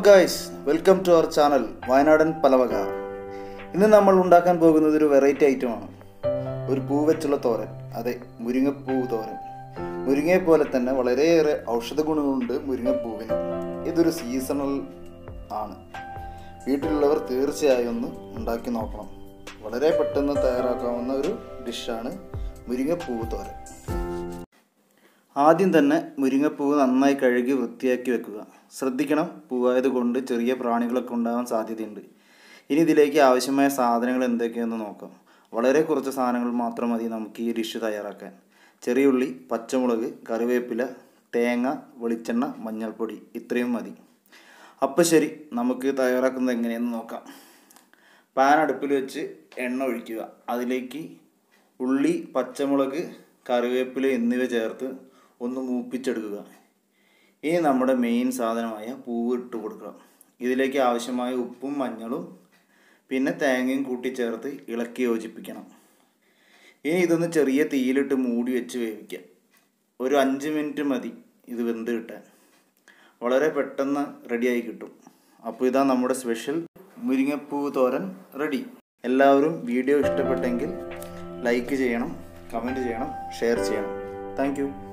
guys welcome to our channel വയനാടൻ പലവക ഇന്ന് നമ്മൾ ഉണ്ടാക്കാൻ പോകുന്നത് ഒരു വെറൈറ്റി ഐറ്റമാണ് ഒരു പൂ വെച്ചുള്ള തോരൻ അതെ മുരിങ്ങപ്പൂ തോരൻ മുരിങ്ങയെ പോലെ തന്നെ വളരെയേറെ ഔഷധ ഗുണങ്ങളുണ്ട് മുരിങ്ങപ്പൂവിന് ഇതൊരു സീസണൽ ആണ് വീട്ടിലുള്ളവർ തീർച്ചയായും ഒന്ന് ഉണ്ടാക്കി നോക്കണം വളരെ പെട്ടെന്ന് തയ്യാറാക്കാവുന്ന ഒരു ഡിഷാണ് മുരിങ്ങപ്പൂവ് തോരൻ ആദ്യം തന്നെ മുരിങ്ങപ്പൂവ് നന്നായി കഴുകി വൃത്തിയാക്കി വെക്കുക ശ്രദ്ധിക്കണം പൂവായത് കൊണ്ട് ചെറിയ പ്രാണികളൊക്കെ ഉണ്ടാകാൻ സാധ്യതയുണ്ട് ഇനി ഇതിലേക്ക് ആവശ്യമായ സാധനങ്ങൾ എന്തൊക്കെയെന്ന് നോക്കാം വളരെ കുറച്ച് സാധനങ്ങൾ മാത്രം മതി നമുക്ക് ഈ ഡിഷ് തയ്യാറാക്കാൻ ചെറിയ ഉള്ളി പച്ചമുളക് കറിവേപ്പില തേങ്ങ വെളിച്ചെണ്ണ മഞ്ഞൾപ്പൊടി ഇത്രയും മതി അപ്പോൾ ശരി നമുക്ക് തയ്യാറാക്കുന്നത് എങ്ങനെയെന്ന് നോക്കാം പാൻ അടുപ്പിൽ വെച്ച് എണ്ണ ഒഴിക്കുക അതിലേക്ക് ഉള്ളി പച്ചമുളക് കറിവേപ്പില എന്നിവ ചേർത്ത് ഒന്ന് മൂപ്പിച്ചെടുക്കുക ഇനി നമ്മുടെ മെയിൻ സാധനമായ പൂവ് ഇട്ട് കൊടുക്കുക ഇതിലേക്ക് ആവശ്യമായ ഉപ്പും മഞ്ഞളും പിന്നെ തേങ്ങയും കൂട്ടി ചേർത്ത് ഇളക്കി യോജിപ്പിക്കണം ഇനി ഇതൊന്ന് ചെറിയ തീയിലിട്ട് മൂടി വെച്ച് വേവിക്കാം ഒരു അഞ്ച് മിനിറ്റ് മതി ഇത് വെന്ത് കിട്ടാൻ വളരെ പെട്ടെന്ന് റെഡിയായി കിട്ടും അപ്പോൾ ഇതാ നമ്മുടെ സ്പെഷ്യൽ മുരിങ്ങപ്പൂ തോരൻ റെഡി എല്ലാവരും വീഡിയോ ഇഷ്ടപ്പെട്ടെങ്കിൽ ലൈക്ക് ചെയ്യണം കമൻറ്റ് ചെയ്യണം ഷെയർ ചെയ്യണം താങ്ക്